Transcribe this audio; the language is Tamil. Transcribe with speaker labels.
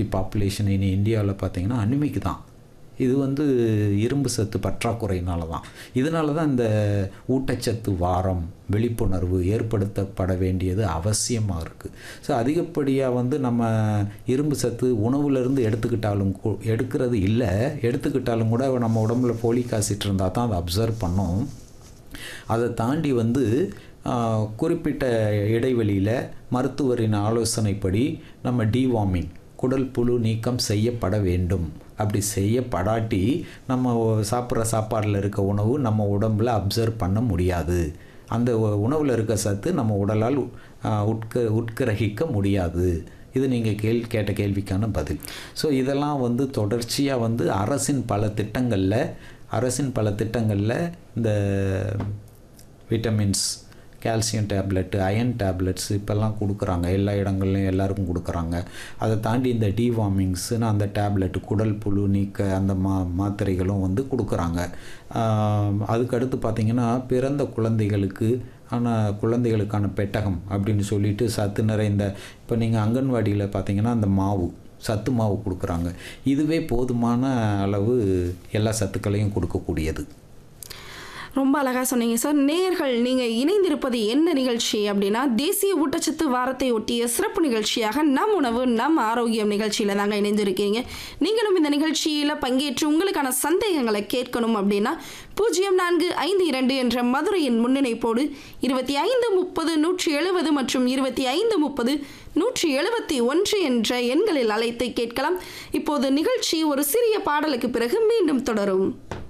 Speaker 1: தி பாப்புலேஷன் இனி இந்தியாவில் பார்த்தீங்கன்னா அனிமிக் தான் இது வந்து இரும்பு சத்து பற்றாக்குறையினால தான் இதனால தான் இந்த ஊட்டச்சத்து வாரம் விழிப்புணர்வு ஏற்படுத்தப்பட வேண்டியது அவசியமாக இருக்குது ஸோ அதிகப்படியாக வந்து நம்ம இரும்பு சத்து உணவுலேருந்து எடுத்துக்கிட்டாலும் கூ- எடுக்கிறது இல்லை எடுத்துக்கிட்டாலும் கூட நம்ம உடம்புல ஃபோலிக் ஆசிட் இருந்தால் தான் அதை அப்சர்வ் பண்ணோம் அதை தாண்டி வந்து ஆ, குறிப்பிட்ட இடைவெளியில் மருத்துவரின் ஆலோசனைப்படி நம்ம டிவார்மிங் குடல் புழு நீக்கம் செய்யப்பட வேண்டும் அப்படி செய்யப்படாட்டி நம்ம சாப்பிட்ற சாப்பாடில் இருக்க உணவு நம்ம உடம்புல அப்சர்வ் பண்ண முடியாது அந்த உணவில் இருக்க சத்து நம்ம உடலால் ஆ, உட்க உட்கிரகிக்க முடியாது இது நீங்கள் கேள் கேட்ட கேள்விக்கான பதில் ஸோ இதெல்லாம் வந்து தொடர்ச்சியாக வந்து அரசின் பல திட்டங்களில் அரசின் பல திட்டங்களில் இந்த vitamins calcium tablet iron tablets இப்போல்லாம் கொடுக்குறாங்க எல்லா இடங்கள்லையும் எல்லாருக்கும் கொடுக்குறாங்க அதை தாண்டி இந்த டிவார்மிங்ஸ்னு அந்த டேப்லெட் குடல் புழு நீக்க அந்த மா மாத்திரைகளும் வந்து கொடுக்குறாங்க ஆம், அதுக்கடுத்து பார்த்திங்கன்னா பிறந்த குழந்தைகளுக்கு ஆனால் குழந்தைகளுக்கான பெட்டகம் அப்படின்னு சொல்லிட்டு சத்து நிறைந்த இப்போ நீங்கள் அங்கன்வாடியில் பார்த்தீங்கன்னா அந்த மாவு சத்து மாவு கொடுக்குறாங்க இதுவே போதுமான அளவு எல்லா சத்துக்களையும் கொடுக்கக்கூடியது
Speaker 2: ரொம்ப அழகாக சொன்னீங்க சார் நேயர்கள் நீங்கள் இணைந்திருப்பது என்ன நிகழ்ச்சி அப்படின்னா தேசிய ஊட்டச்சத்து வாரத்தை ஒட்டிய சிறப்பு நிகழ்ச்சியாக நம் உணவு நம் ஆரோக்கியம் நிகழ்ச்சியில் தாங்க இணைந்திருக்கீங்க நீங்களும் இந்த நிகழ்ச்சியில் பங்கேற்று உங்களுக்கான சந்தேகங்களை கேட்கணும் அப்படின்னா பூஜ்ஜியம் நான்கு ஐந்து இரண்டு என்ற மதுரையின் முன்னிணைப்போடு இருபத்தி ஐந்து முப்பது நூற்றி எழுபது மற்றும் இருபத்தி ஐந்து முப்பது நூற்றி எழுபத்தி ஒன்று என்ற எண்களில் அழைத்து கேட்கலாம் இப்போது நிகழ்ச்சி ஒரு சிறிய பாடலுக்கு பிறகு மீண்டும் தொடரும்